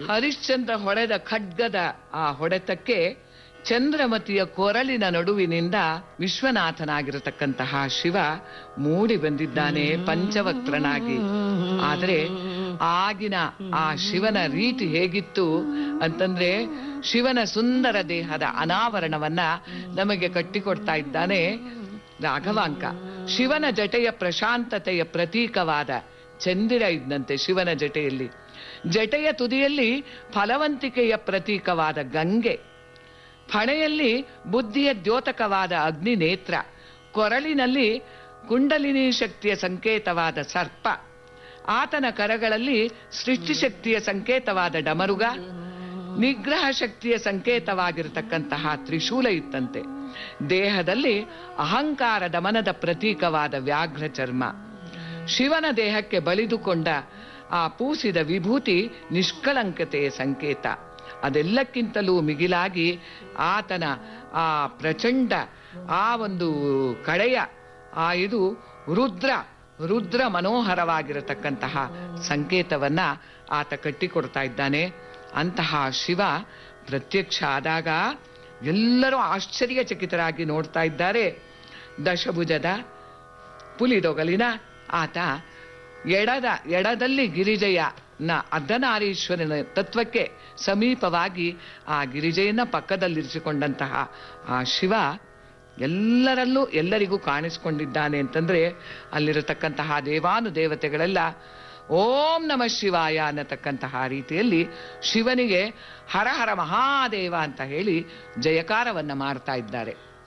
ಹರಿಶ್ಚಂದ್ರ ಹೊಡೆದ ಖಡ್ಗದ ಆ ಹೊಡೆತಕ್ಕೆ ಚಂದ್ರಮತಿಯ ಕೊರಳಿನ ನಡುವಿನಿಂದ ವಿಶ್ವನಾಥನಾಗಿರತಕ್ಕಂತಹ ಶಿವ ಮೂಡಿ ಬಂದಿದ್ದಾನೆ ಪಂಚವಕ್ತ್ರನಾಗಿ ಆದರೆ ಆಗಿನ ಆ ಶಿವನ ರೀತಿ ಹೇಗಿತ್ತು ಅಂತಂದ್ರೆ ಶಿವನ ಸುಂದರ ದೇಹದ ಅನಾವರಣವನ್ನ ನಮಗೆ ಕಟ್ಟಿಕೊಡ್ತಾ ಇದ್ದಾನೆ ರಾಘವಾಂಕ ಶಿವನ ಜಟೆಯ ಪ್ರಶಾಂತತೆಯ ಪ್ರತೀಕವಾದ ಚಂದಿರ ಇದ್ದಂತೆ ಶಿವನ ಜಟೆಯಲ್ಲಿ ಜಟೆಯ ತುದಿಯಲ್ಲಿ ಫಲವಂತಿಕೆಯ ಪ್ರತೀಕವಾದ ಗಂಗೆ ಫಣೆಯಲ್ಲಿ ಬುದ್ಧಿಯ ದ್ಯೋತಕವಾದ ಅಗ್ನಿ ನೇತ್ರ ಕೊರಳಿನಲ್ಲಿ ಕುಂಡಲಿನಿ ಶಕ್ತಿಯ ಸಂಕೇತವಾದ ಸರ್ಪ ಆತನ ಕರಗಳಲ್ಲಿ ಸೃಷ್ಟಿಶಕ್ತಿಯ ಸಂಕೇತವಾದ ಡಮರುಗ ನಿಗ್ರಹ ಶಕ್ತಿಯ ಸಂಕೇತವಾಗಿರತಕ್ಕಂತಹ ತ್ರಿಶೂಲ ಇತ್ತಂತೆ ದೇಹದಲ್ಲಿ ಅಹಂಕಾರ ದಮನದ ಪ್ರತೀಕವಾದ ವ್ಯಾಘ್ರ ಚರ್ಮ ಶಿವನ ದೇಹಕ್ಕೆ ಬಳಿದುಕೊಂಡ ಆ ಪೂಸಿದ ವಿಭೂತಿ ನಿಷ್ಕಳಂಕತೆಯ ಸಂಕೇತ ಅದೆಲ್ಲಕ್ಕಿಂತಲೂ ಮಿಗಿಲಾಗಿ ಆತನ ಆ ಪ್ರಚಂಡ ಆ ಒಂದು ಕಡೆಯ ಆ ಇದು ರುದ್ರ ರುದ್ರ ಮನೋಹರವಾಗಿರತಕ್ಕಂತಹ ಸಂಕೇತವನ್ನ ಆತ ಕಟ್ಟಿಕೊಡ್ತಾ ಇದ್ದಾನೆ ಅಂತಹ ಶಿವ ಪ್ರತ್ಯಕ್ಷ ಆದಾಗ ಎಲ್ಲರೂ ಆಶ್ಚರ್ಯಚಕಿತರಾಗಿ ನೋಡ್ತಾ ಇದ್ದಾರೆ ದಶಭುಜದ ಪುಲಿದೊಗಲಿನ ಆತ ಎಡದ ಎಡದಲ್ಲಿ ಗಿರಿಜಯ ನ ಅರ್ಧನಾರೀಶ್ವರನ ತತ್ವಕ್ಕೆ ಸಮೀಪವಾಗಿ ಆ ಗಿರಿಜೆಯನ್ನ ಪಕ್ಕದಲ್ಲಿರಿಸಿಕೊಂಡಂತಹ ಆ ಶಿವ ಎಲ್ಲರಲ್ಲೂ ಎಲ್ಲರಿಗೂ ಕಾಣಿಸ್ಕೊಂಡಿದ್ದಾನೆ ಅಂತಂದ್ರೆ ಅಲ್ಲಿರತಕ್ಕಂತಹ ದೇವಾನು ದೇವತೆಗಳೆಲ್ಲ ಓಂ ನಮ ಶಿವಾಯ ಅನ್ನತಕ್ಕಂತಹ ರೀತಿಯಲ್ಲಿ ಶಿವನಿಗೆ ಹರ ಹರ ಮಹಾದೇವ ಅಂತ ಹೇಳಿ ಜಯಕಾರವನ್ನ ಮಾಡ್ತಾ ಇದ್ದಾರೆ